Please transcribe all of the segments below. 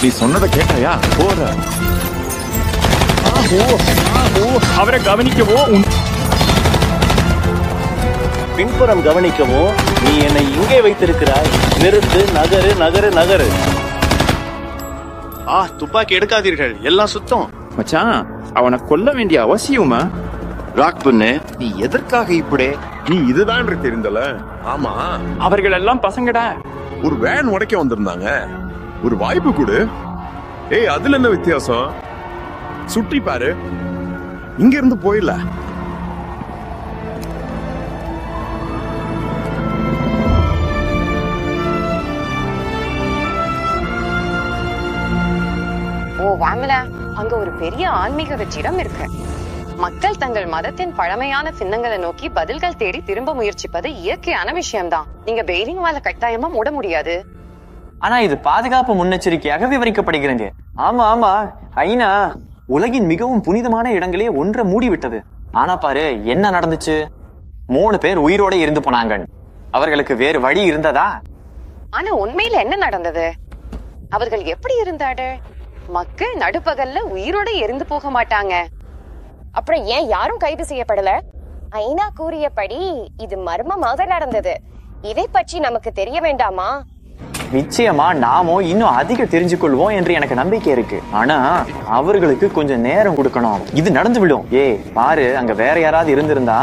நீ சொன்னதை கேட்டாயா போற அவரை கவனிக்கவோ உன் பின்புறம் கவனிக்கவோ நீ என்னை இங்கே வைத்திருக்கிறாய் நிறுத்து நகரு நகரு நகரு ஆ துப்பாக்கி எடுக்காதீர்கள் எல்லாம் சுத்தம் மச்சான் அவனை கொல்ல வேண்டிய அவசியமா ராக் பொண்ணு நீ எதற்காக இப்படி நீ இதுதான் என்று தெரிந்தல ஆமா அவர்கள் எல்லாம் பசங்கடா ஒரு வேன் உடைக்க வந்திருந்தாங்க ஒரு வாய்ப்பு கொடு ஏய் அதுல என்ன வித்தியாசம் சுற்றி பாரு இங்க இருந்து போயிடல ஓ வாமல அங்க ஒரு பெரிய ஆன்மீக வெற்றிடம் இருக்கு மக்கள் தங்கள் மதத்தின் பழமையான சின்னங்களை நோக்கி பதில்கள் தேடி திரும்ப முயற்சிப்பது இயற்கையான விஷயம்தான் நீங்க பெய்ரிங் வால கட்டாயமா மூட முடியாது ஆனா இது பாதுகாப்பு முன்னெச்சரிக்கையாக விவரிக்கப்படுகிறது ஆமா ஆமா ஐநா உலகின் மிகவும் புனிதமான இடங்களே ஒன்றை மூடிவிட்டது ஆனா பாரு என்ன நடந்துச்சு மூணு பேர் உயிரோட இருந்து போனாங்க அவர்களுக்கு வேறு வழி இருந்ததா ஆனா உண்மையில என்ன நடந்தது அவர்கள் எப்படி இருந்தாடு மக்கள் நடுப்பகல்ல உயிரோட எரிந்து போக மாட்டாங்க அப்புறம் ஏன் யாரும் கைது செய்யப்படல ஐநா கூறியபடி இது மர்மமாக நடந்தது இதை பற்றி நமக்கு தெரிய வேண்டாமா நிச்சயமா நாமோ இன்னும் அதிக தெரிஞ்சு கொள்வோம் என்று எனக்கு நம்பிக்கை இருக்கு ஆனா அவர்களுக்கு கொஞ்சம் நேரம் கொடுக்கணும் இது நடந்து விடும் ஏய் பாரு அங்க வேற யாராவது இருந்திருந்தா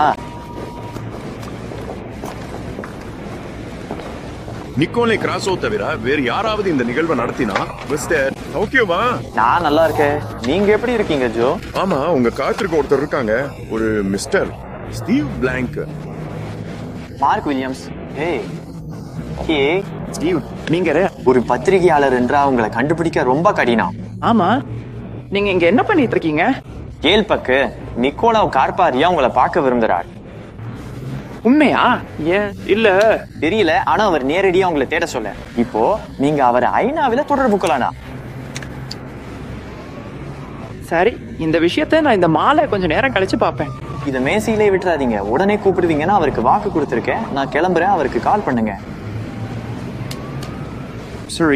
நிக்கோலை கிராஸோ தவிர வேறு யாராவது இந்த நிகழ்வை நடத்தினா மிஸ்டர் ஓகேவா நான் நல்லா இருக்கேன் நீங்க எப்படி இருக்கீங்க ஜோ ஆமா உங்க காத்திருக்க ஒருத்தர் இருக்காங்க ஒரு mister Steve Blank Mark Williams ஏய் ஹே ஸ்டீவ் நீங்க ரெ- ஒரு பத்திரிகையாளர் என்றா உங்களை கண்டுபிடிக்க ரொம்ப கடினம் ஆமா நீங்க இங்க என்ன பண்ணிட்டு இருக்கீங்க ஏல் பக்கு நிக்கோலா கார்பாரியா உங்களை பார்க்க விரும்புகிறார் உண்மையா ஏன் இல்ல தெரியல ஆனா அவர் நேரடியா உங்களை தேட சொல்ல இப்போ நீங்க அவரை ஐநாவில தொடர்பு கொள்ளலாம் சரி இந்த விஷயத்த நான் இந்த மாலை கொஞ்சம் நேரம் கழிச்சு பாப்பேன் இத மேசையிலே விட்டுறாதீங்க உடனே கூப்பிடுவீங்கன்னா அவருக்கு வாக்கு கொடுத்திருக்கேன் நான் கிளம்புறேன் அவருக்கு கால் பண்ணுங்க சரி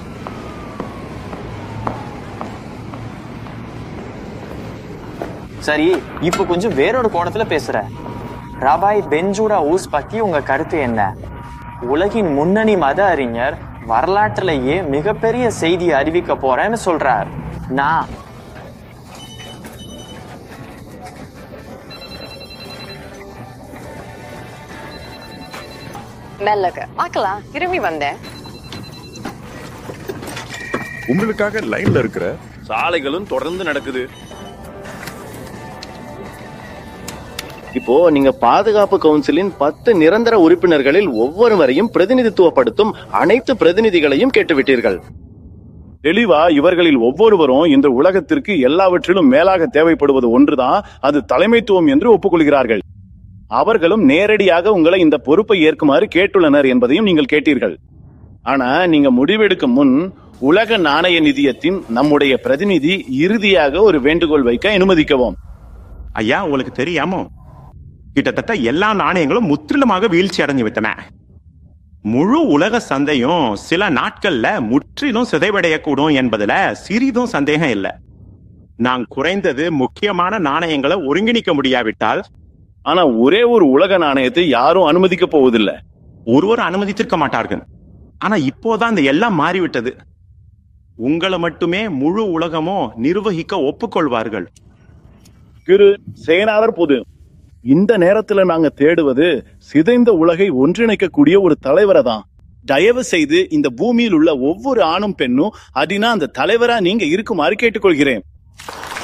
சரி இப்போ கொஞ்சம் வேறொரு கோணத்துல பேசுறேன் ரபாய் பெஞ்சூரா ஊஸ் பத்தி உங்க கருத்து என்ன உலகின் முன்னணி மத அறிஞர் வரலாற்றிலேயே மிகப்பெரிய செய்தி அறிவிக்க போறேன்னு சொல்றார் நான் மெல்லக பார்க்கலாம் திரும்பி வந்தேன் உங்களுக்காக லைன்ல இருக்கிற சாலைகளும் தொடர்ந்து நடக்குது இப்போ நீங்க பாதுகாப்பு கவுன்சிலின் பத்து நிரந்தர உறுப்பினர்களில் ஒவ்வொருவரையும் பிரதிநிதித்துவப்படுத்தும் அனைத்து பிரதிநிதிகளையும் கேட்டுவிட்டீர்கள் தெளிவா இவர்களில் ஒவ்வொருவரும் இந்த உலகத்திற்கு எல்லாவற்றிலும் மேலாக தேவைப்படுவது ஒன்றுதான் அது தலைமைத்துவம் என்று ஒப்புக்கொள்கிறார்கள் அவர்களும் நேரடியாக உங்களை இந்த பொறுப்பை ஏற்குமாறு கேட்டுள்ளனர் என்பதையும் நீங்கள் கேட்டீர்கள் ஆனா நீங்க முடிவெடுக்கும் முன் உலக நாணய நிதியத்தின் நம்முடைய பிரதிநிதி இறுதியாக ஒரு வேண்டுகோள் வைக்க அனுமதிக்கவும் ஐயா உங்களுக்கு தெரியாமோ கிட்டத்தட்ட எல்லா நாணயங்களும் முற்றிலுமாக வீழ்ச்சி அடைஞ்சு விட்டன முழு உலக சந்தையும் சில நாட்கள்ல முற்றிலும் சிதைவடையக்கூடும் என்பதுல சிறிதும் சந்தேகம் இல்லை நான் குறைந்தது முக்கியமான நாணயங்களை ஒருங்கிணைக்க முடியாவிட்டால் ஆனா ஒரே ஒரு உலக நாணயத்தை யாரும் அனுமதிக்க போவதில்லை ஒருவர் அனுமதித்திருக்க மாட்டார்கள் ஆனா இப்போதான் இந்த எல்லாம் மாறிவிட்டது உங்களை மட்டுமே முழு உலகமும் நிர்வகிக்க ஒப்புக்கொள்வார்கள் திரு சேனாளர் பொது இந்த நேரத்துல நாங்க தேடுவது சிதைந்த உலகை ஒன்றிணைக்கக்கூடிய ஒரு தலைவரை தான் தயவு செய்து இந்த பூமியில் உள்ள ஒவ்வொரு ஆணும் பெண்ணும் அதினா அந்த தலைவரா நீங்க இருக்குமாறு கேட்டுக்கொள்கிறேன்